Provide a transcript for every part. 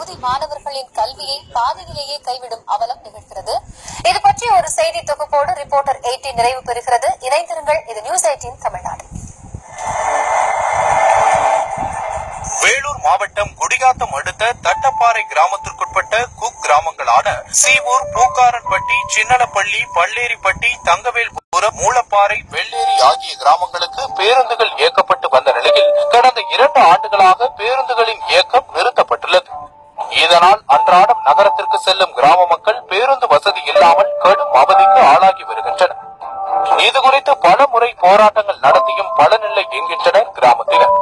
பகுதி மாணவர்களின் கல்வியை பாதியிலேயே கைவிடும் அவலம் நிகழ்கிறது இது பற்றி ஒரு செய்தி தொகுப்போடு ரிப்போர்ட்டர் எயிட்டீன் நிறைவு பெறுகிறது இணைந்திருங்கள் இது நியூஸ் எயிட்டீன் தமிழ்நாடு வேலூர் மாவட்டம் குடியாத்தம் அடுத்த தட்டப்பாறை கிராமத்திற்குட்பட்ட குக் கிராமங்களான சீவூர் பூக்காரன்பட்டி சின்னலப்பள்ளி பள்ளேரிப்பட்டி தங்கவேல்புரம் மூலப்பாறை வெள்ளேரி ஆகிய கிராமங்களுக்கு பேருந்துகள் இயக்கப்பட்டு வந்த நிலையில் கடந்த இரண்டு ஆண்டுகளாக பேருந்துகளின் இயக்கம் நிறுத்தப்பட்டுள்ளது இதனால் அன்றாடம் நகரத்திற்கு செல்லும் கிராம மக்கள் பேருந்து வசதி இல்லாமல் கடும் அவதிக்கு ஆளாகி வருகின்றனர் இது குறித்து பல முறை போராட்டங்கள் நடத்தியும் பலனில்லை என்கின்றனர் கிராமத்தினர்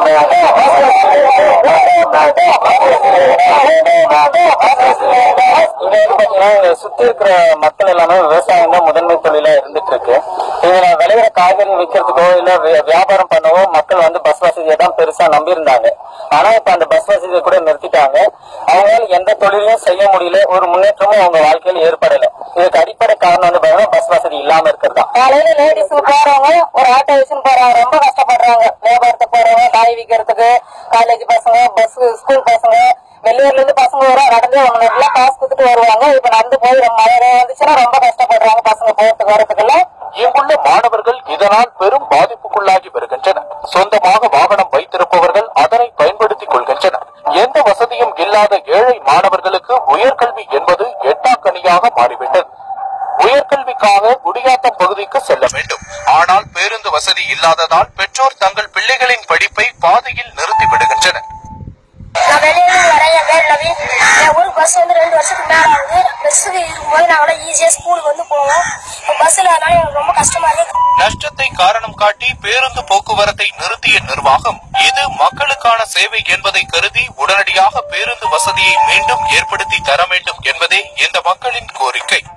இங்க வந்து பாத்தீங்கன்னா இங்க சுத்தி இருக்கிற மக்கள் எல்லாமே விவசாயம் தான் முதன்மை தொழிலா இருந்துட்டு இருக்கு இதுல விளையிற காய்கறி விற்கிறதுக்கோ இல்ல வி- வியாபாரம் பண்ணவோ மக்கள் வந்து பஸ் வசதியை தான் பெருசா நம்பி இருந்தாங்க ஆனா இப்ப அந்த பஸ் வசதியை கூட நிறுத்திட்டாங்க அவங்களால எந்த தொழிலையும் செய்ய முடியல ஒரு முன்னேற்றமும் அவங்க வாழ்க்கையில ஏற்படல இதுக்கு அடிப்படை காரணம் வந்து பாத்தீங்கன்னா பஸ் வசதி இல்லாம இருக்கிறது தான் காலையில லேடிஸ் போறவங்க ஒரு ஆட்டோ வச்சுன்னு போறவங்க ரொம்ப கஷ்டப்படுறாங்க வியாபாரத்தை போறவங்க காய் விற்கிறதுக்கு காலேஜ் பசங்க பஸ் ஸ்கூல் பசங்க வெளியூர்ல இருந்து பசங்க வரும் நடந்து அவங்க நல்லா காசு கொடுத்துட்டு வருவாங்க இப்ப நடந்து போய் ரொம்ப மழை வந்துச்சுன்னா ரொம்ப கஷ்டப்படுறாங்க பசங்க போறதுக்கு வரதுக்கெல்லாம் இங்குள்ள மாணவர்கள் இதனால் பெரும் பாதிப்புக்குள்ளாகி வருகின்றனர் சொந்தமாக வாகனம் வைத்திருப்பவர்கள் அதனை பயன்படுத்திக் கொள்கின்றனர் எந்த வசதியும் இல்லாத ஏழை மாணவர்களுக்கு உயர்கல்வி என்பது எட்டாக்கனியாக மாறிவிட்டது உயர்கல்விக்காக குடியாத்தம் பகுதிக்கு செல்ல வேண்டும் ஆனால் பேருந்து வசதி இல்லாததால் பெற்றோர் தங்கள் பிள்ளைகளின் படிப்பை பாதையில் நிறுத்தி விடுகின்றனர் நான் வெளியூர் வரேன் என் பேர் நவீன் என் ஊருக்கு பஸ் வந்து ரெண்டு வருஷத்துக்கு மேல ஆகுது பஸ்ஸுக்கு இருக்கும்போது நாங்களாம் ஈஸியா ஸ்கூலுக்கு வந்து போவோம் இப்போ பஸ் இல்லாதனால எனக்கு ரொம்ப கஷ்டமா இருக்கு நஷ்டத்தை காரணம் காட்டி பேருந்து போக்குவரத்தை நிறுத்திய நிர்வாகம் இது மக்களுக்கான சேவை என்பதை கருதி உடனடியாக பேருந்து வசதியை மீண்டும் ஏற்படுத்தி தர வேண்டும் என்பதே இந்த மக்களின் கோரிக்கை